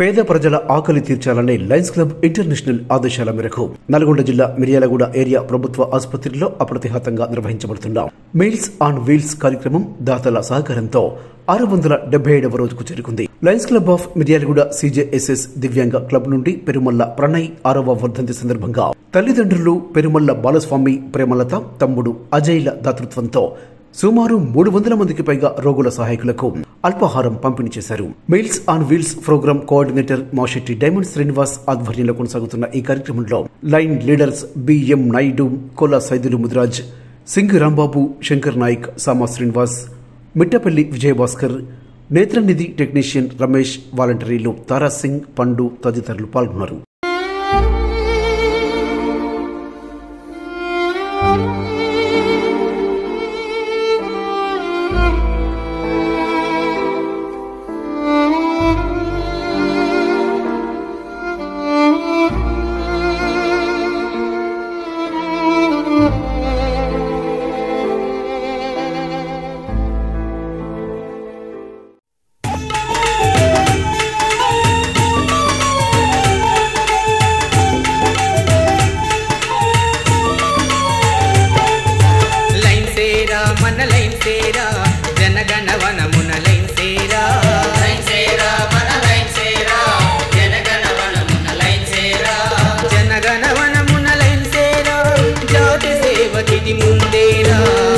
పేద ప్రజల ఆకలి తీర్చాలనే లయన్స్ క్లబ్ ఇంటర్నేషనల్ ఆదేశాల మేరకు నల్గొండ జిల్లా మిర్యాలగూడ ఏరియా ప్రభుత్వ ఆసుపత్రిలో అప్రతిహతంగా నిర్వహించబడుతున్న మీల్స్ ఆన్ వీల్స్ కార్యక్రమం దాతల సహకారంతో ఆరు వందల డెబ్బై ఏడవ రోజుకు చేరుకుంది lions club of Miryalaguda CJSS దివ్యాంగ క్లబ్ నుండి పెరుమల్ల ప్రణయ్ ఆరవ వర్ధంతి సందర్భంగా తల్లిదండ్రులు పెరుమల్ల బాలస్వామి ప్రేమలత తమ్ముడు అజయ్ల దాతృత్వంతో సుమారు మూడు వందల మందికి పైగా రోగుల సహాయకులకు అల్పాహారం పంపిణీ చేశారు meals on wheels programme coordinator Mashetti diamond Srinivas ఆధ్వర్యంలో కొనసాగుతున్న ఈ కార్యక్రమంలో line leaders BM Naidu Kola Saidulu Mudiraj Singh Rambabu Shankar Nayak Sama Srinivas Mittapalli Vijayabhaskar నేత్రనిధి టెక్నీషియన్ రమేష్ వాలంటీర్లు తారా సింగ్ పండు తదితరులు పాల్గొన్నారు లైన్ సేరా మన లైన్ సేరా జనగణ వనమున లైన్ సేరా లైన్ సేరా మన లైన్ సేరా జనగణ వనమున లైన్ సేరా జనగణ వనమున లైన్ సేరా జ్యోతి సేవకిది ముందేరా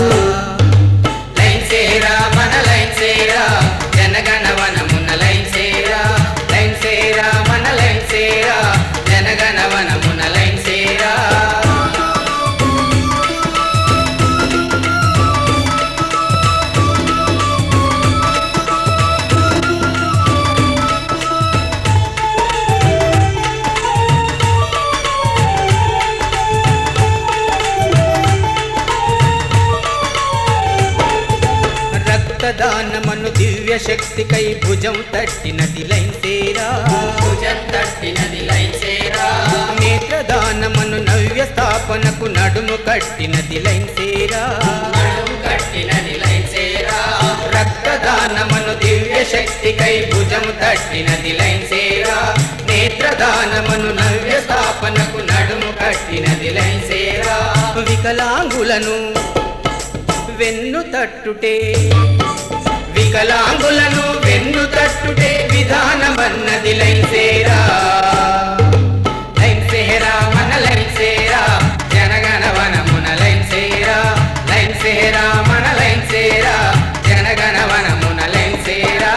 లైన్ సేరా మన లైన్ సేరా జనగణ వనమున లైన్ సేరా లైన్ సేరా మన లైన్ సేరా జనగణ వనమున లైన్ సేరా రక్తదానమను దివ్య శక్తికై భుజం తట్టినది లైన్ సేరా భుజం తట్టినది లైన్ సేరా నేత్రదానమను నవ్య స్థాపనకు నడుము కట్టినది లైన్ సేరా నడుము కట్టినది లైన్ సేరా రక్తదానమను దివ్య శక్తికై భుజం తట్టినది లైన్ సేరా నేత్రదానమను నవ్య స్థాపనకు నడుము కట్టినది లైన్ సేరా వికలాంగులను వెన్ను తట్టుటే వికలాంగులను వెన్ను తట్టుటే విధానమన్నది లైన్ సేరా లైన్ సేరా మన లైన్ సేరా జనగణ వనమున లైన్ సేరా లైన్ సేరా మన లైన్ సేరా జనగణ వనమున లైన్ సేరా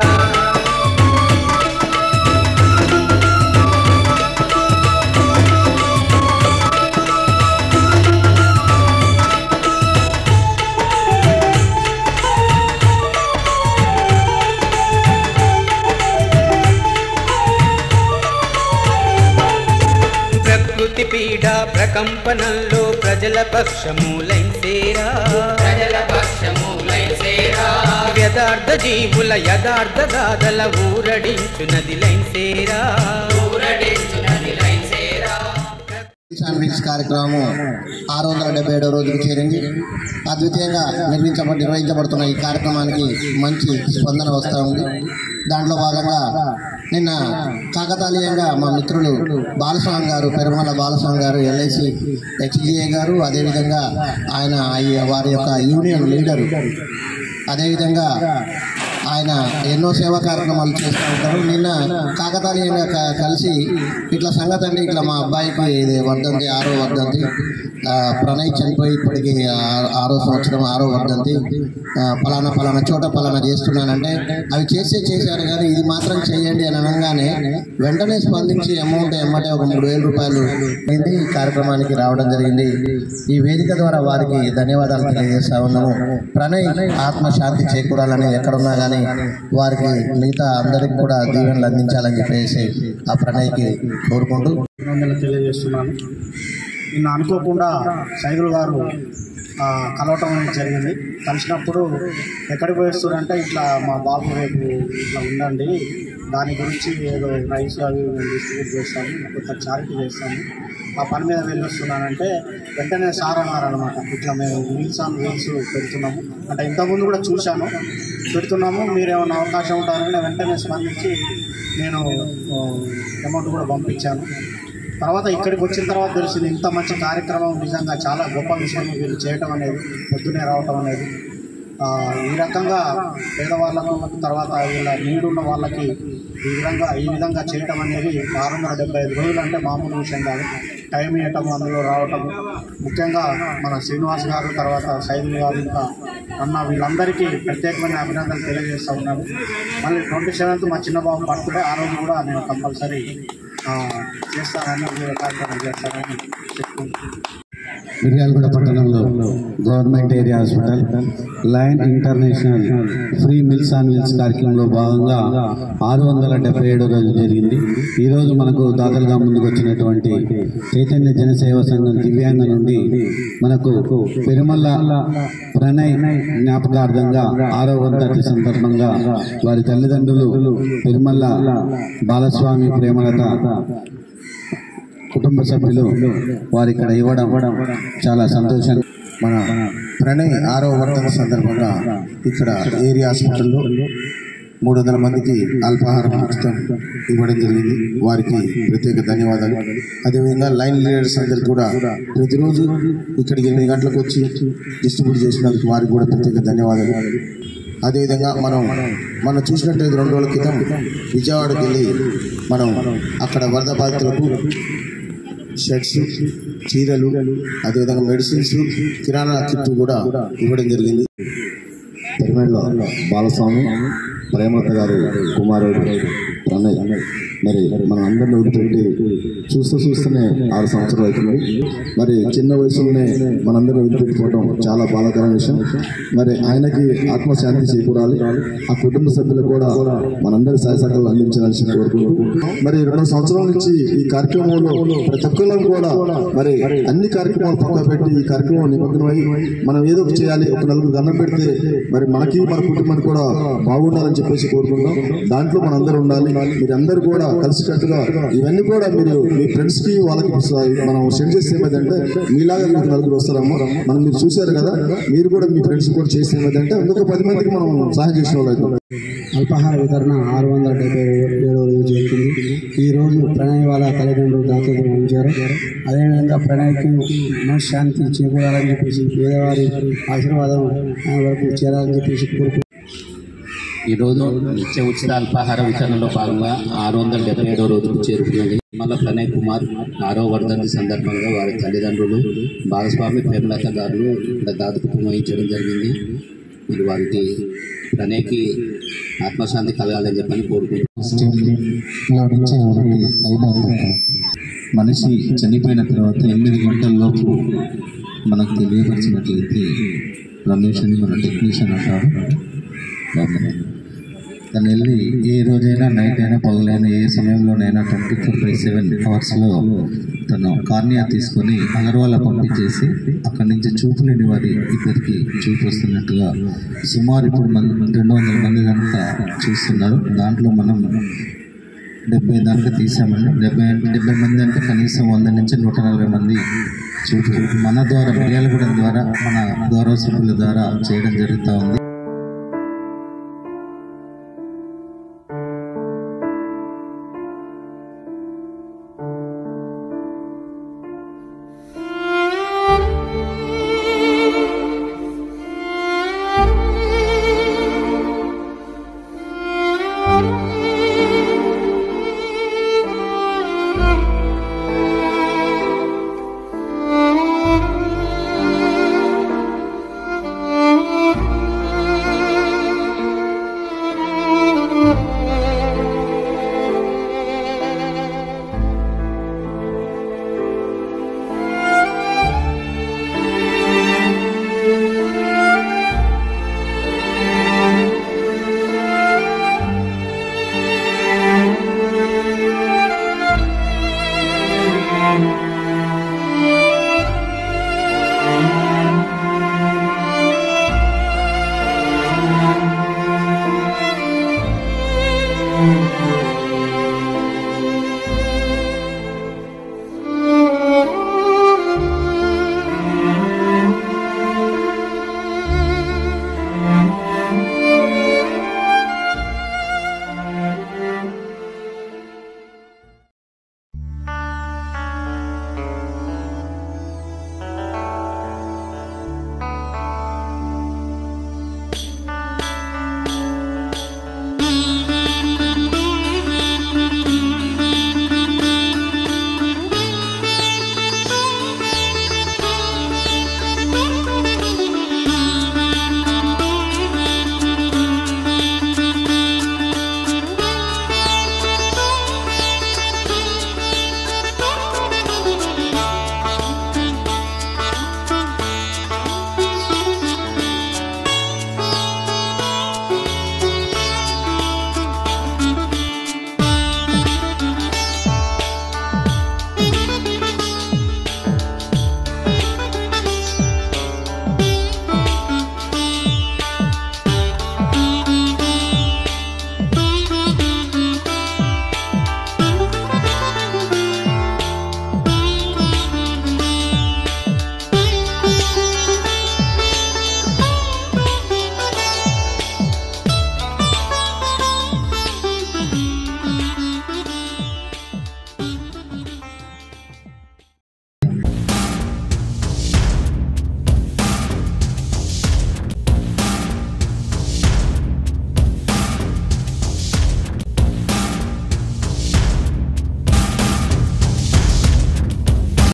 ప్రకృతి పీడ ప్రకంపనంలో ప్రజల పక్షము లైన్సేరా ప్రజల పక్షము లైన్సేరా యథార్థ జీవుల యథార్థ గాథల ఊరడించునది లైన్సేరా ఊరడించునది లైన్సేరా శాండ్విచ్ కార్యక్రమం ఆరు వందల డెబ్బై ఏడవ రోజుకు చేరింది అద్వితీయంగా నిర్మించబడి నిర్వహించబడుతున్న ఈ కార్యక్రమానికి మంచి స్పందన వస్తూ ఉంది దాంట్లో భాగంగా నిన్న కాకతాళీయంగా మా మిత్రులు బాలస్వామి గారు పెరుమల బాలస్వామి గారు ఎల్ఐసి హెచ్జిఏ గారు అదేవిధంగా ఆయన ఈ వారి యొక్క యూనియన్ లీడరు అదేవిధంగా ఆయన ఎన్నో సేవా కార్యక్రమాలు చేస్తూ ఉంటారు నిన్న కాకతాళీయంగా క- కలిసి ఇట్లా సంగతి అంటే ఇట్లా మా అబ్బాయికి ఇది వర్ధంతి ఆరో వర్ధంతి ఆ, ప్రణయ్ చనిపోయి ఇప్పటికి ఆ- ఆరో సంవత్సరం ఆరో వర్ధంతి ఆ, పలానా పలానా చోట పలానా చేస్తున్నానంటే అవి చేసే చేశారు కానీ ఇది మాత్రం చేయండి అని అనగానే వెంటనే స్పందించి అమౌంట్ ఎమ్మటే ఒక మూడు వేల రూపాయలు అయింది ఈ కార్యక్రమానికి రావడం జరిగింది ఈ వేదిక ద్వారా వారికి ధన్యవాదాలు తెలియజేస్తా ఉన్నాము ప్రణయ్ ఆత్మ శాంతి చేకూరాలని ఎక్కడున్నా కానీ వారికి మిగతా అందరికి కూడా దీవెనలు అందించాలని చెప్పేసి ఆ ప్రణయ్కి కోరుకుంటూ అభినందనలు తెలియజేస్తున్నాను నిన్న అనుకోకుండా సైదులు గారు ఆ, కలవటం అనేది జరిగింది కలిసినప్పుడు ఎక్కడికి పోయిస్తారంటే ఇట్లా మా బాబు రేపు ఇట్లా ఉండండి దాని గురించి ఏదో రైస్ అవి మేము డిస్ట్రిబ్యూట్ చేస్తాము కొత్త చారిటీ చేస్తాము ఆ పని మీద వెళ్ళొస్తున్నానంటే వెంటనే సార్ అన్నారనమాట ఇట్లా మేము వీల్స్ ఆన్ వీల్స్ పెడుతున్నాము అంటే ఇంతకుముందు కూడా చూశాను పెడుతున్నాము మీరేమన్నా అవకాశం ఉంటారని వెంటనే స్పందించి నేను అమౌంట్ కూడా పంపించాను తర్వాత ఇక్కడికి వచ్చిన తర్వాత తెలిసింది ఇంత మంచి కార్యక్రమం నిజంగా చాలా గొప్ప విషయం వీళ్ళు చేయటం అనేది పొద్దునే రావటం అనేది ఆ, ఈ రకంగా పేదవాళ్ళకు తర్వాత వీళ్ళ నీడున్న వాళ్ళకి ఈ విధంగా ఈ విధంగా చేయటం అనేది ఆరు వందల డెబ్బై ఐదు రోజులు అంటే మామూలు విషయం కాదు టైం ఇవ్వటం అందులో రావటం ముఖ్యంగా మన శ్రీనివాస్ గారు తర్వాత సైదుల్ గారు ఇంకా అన్న వీళ్ళందరికీ ప్రత్యేకమైన అభినందనలు తెలియజేస్తూ ఉన్నాను మళ్ళీ ట్వంటీ సెవెంత్ మా చిన్న బాబు బర్త్డే ఆ రోజు కూడా నేను కంపల్సరీ ఆ, చేస్తానని మీరు కార్యక్రమం చేస్తానని చెప్పుకుంటున్నాను మిర్యాలగూడ పట్టణంలో government area hospital lion international free meals on wheels కార్యక్రమంలో భాగంగా ఆరు వందల డెబ్బై ఏడో రోజు జరిగింది ఈ రోజు మనకు దాతలుగా ముందుకు వచ్చినటువంటి చైతన్య జనసేవ సంఘం దివ్యాంగ నుండి మనకు పెరుమల్ల ప్రణయ్ జ్ఞాపకార్థంగా ఆరో వంతటి సందర్భంగా వారి తల్లిదండ్రులు పెరుమల్ల బాలస్వామి ప్రేమలత కుటుంబ సభ్యులు వారు ఇక్కడ ఇవ్వడం చాలా సంతోషం మన ప్రణయ్ ఆరో వర్ధన సందర్భంగా ఇక్కడ ఏరియా హాస్పిటల్లో మూడు వందల మందికి అల్పాహారం ఉచితం ఇవ్వడం జరిగింది వారికి ప్రత్యేక ధన్యవాదాలు అదేవిధంగా లైన్ లీడర్స్ అందరికి కూడా ప్రతిరోజు ఇక్కడికి ఎనిమిది గంటలకు వచ్చి డిస్ట్రిబ్యూట్ చేసినందుకు వారికి కూడా ప్రత్యేక ధన్యవాదాలు అదేవిధంగా మనం మనం చూసినట్టయితే రెండు రోజుల క్రితం విజయవాడకి వెళ్ళి మనం అక్కడ వరద బాధితులకు షర్ట్స్ చీరలు అదేవిధంగా మెడిసిన్స్ కిరాణా కిట్ కూడా ఇవ్వడం జరిగింది తిరుమలలో బాలస్వామి ప్రేమత గారి కుమారుడు ప్రణయ్ మరి మన అందరిని వదిలిపెట్టి చూస్తూ చూస్తూనే ఆరు సంవత్సరాలు అవుతుంది మరి చిన్న వయసులోనే మనందరిని వదిలిపెట్టిపోవడం చాలా బాధాకరమైన విషయం మరి ఆయనకి ఆత్మశాంతి చేకూరాలి ఆ కుటుంబ సభ్యులకు కూడా మనందరి సహాయసహకారాలు అందించాలని కోరుకుంటూ మరి రెండు సంవత్సరాల నుంచి ఈ కార్యక్రమంలో ప్రతి ఒక్కరు కూడా మరి అన్ని కార్యక్రమాలు పక్క పెట్టి ఈ కార్యక్రమం నిమగ్నమై మనం ఏదో ఒకటి చేయాలి ఒక నలుగురు దండం పెడితే మరి మనకి మన కుటుంబానికి కూడా బాగుండాలని చెప్పేసి కోరుకుంటాం దాంట్లో మనందరూ ఉండాలి మీరందరూ కూడా కలిసికట్టుగా ఇవన్నీ కూడా మీరు మీ ఫ్రెండ్స్ కి వాళ్ళకి స- మనం సెండ్ చేస్తే ఏమైందంటే మీలాగా మీకు నలుగురు వస్తారమ్మో మనం మీరు చూశారు కదా మీరు కూడా మీ ఫ్రెండ్స్ కూడా చేస్తే ఏమైందంటే ఇంకొక పది మందికి మనం సహాయం చేసిన వాళ్ళు అవుతాం అల్పాహార వితరణ ఆరు వందల డెబ్బై ఏడవ రోజు జరుగుతుంది ఈ రోజు ప్రణయ్ వాళ్ళ తల్లిదండ్రులు దాతలు వహించారు అదేవిధంగా ప్రణయ్కి మనశ్శాంతి చేకూరాలని చెప్పేసి పేదవారి ఆశీర్వాదం ఆయన వరకు చేరాలని చెప్పేసి కోరుకుంటున్నాను ఈరోజు నిత్య ఉచిత అల్పాహార వితరణలో భాగంగా ఆరు వందల డెబ్బై ఏడో రోజుకు చేరుకున్నది మల్ల ప్రణయ్ కుమార్ ఆరో వర్ధంతి సందర్భంగా వారి తల్లిదండ్రులు బాలస్వామి ప్రేమలత గారు ఇక్కడ దాదాపు వహించడం జరిగింది మరి వారికి ప్రణయ్కి ఆత్మశాంతి కలగాలని చెప్పని కోరుకుంటున్నాను నుంచి మనకి అయిపోయింది మనిషి చనిపోయిన తర్వాత ఎనిమిది గంటల లోపు మనకు తెలియపరిచినట్లయితే రమేష్ అని మన టెక్నీషియన్ అంటారు బాబు. తను వెళ్ళి ఏ రోజైనా నైట్ అయినా పగలైనా ఏ సమయంలోనైనా ట్వంటీ ఫోర్ బై సెవెన్ అవర్స్లో తను కార్నియా తీసుకొని అగర్వాల పంపించేసి అక్కడి నుంచి చూపు లేని వారి ఇద్దరికి చూపు వస్తున్నట్టుగా సుమారు ఇప్పుడు మన రెండు వందల మంది కనుక చూస్తున్నారు దాంట్లో మనం డెబ్బై దాకా తీసామండి డెబ్బై డెబ్బై మంది అంటే కనీసం వంద నుంచి నూట నలభై మంది చూపు మన ద్వారా మిర్యాలగూడెం ద్వారా మన గౌరవ సభ్యుల ద్వారా చేయడం జరుగుతూ ఉంది